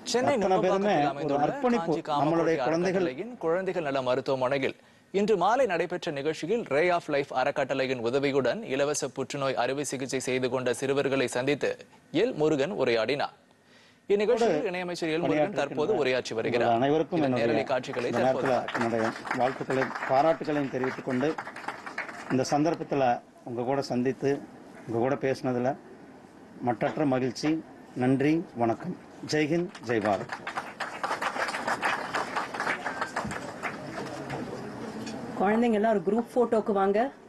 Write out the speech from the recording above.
சென்னை அத்தனை பேருமே நுங்கம்பாக்கத்தில் ஒரு அமைந்துள்ள அர்ப்பணிப்பு காஞ்சி நம்மளுடைய காமகோடி குழந்தைகள் அறக்கட்டளையின் குழந்தைகள் நல மருத்துவமனையில் இன்று மாலை நடைபெற்ற நிகழ்ச்சியில் ரே ஆஃப் லைஃப் அறக்கட்டளையின் உதவியுடன் இலவச புற்றுநோய் அறுவை சிகிச்சை செய்து கொண்ட சிறுவர்களை சந்தித்து எல் முருகன் உரையாடினார் இந்நிகழ்ச்சியில் இணையமைச்சர் எல் முருகன் தற்போது உரையாற்றி வருகிறார் உங்கள் அனைவருக்கும் இதன் என்னுடைய நேரலை காட்சிகளை இந்த தற்போது நேரத்தில் என்னுடைய வாழ்த்துக்களை பாராட்டுகளையும் தெரிவித்துக் கொண்டு இந்த சந்தர்ப்பத்தில் உங்கள் கூட சந்தித்து உங்கள் கூட பேசினதில் மற்றற்ற மகிழ்ச்சி நன்றி வணக்கம் ஜெய்ஹிந்த் ஜெய் பாரத் குழந்தைங்க எல்லாம் ஒரு குரூப் போட்டோக்கு வாங்க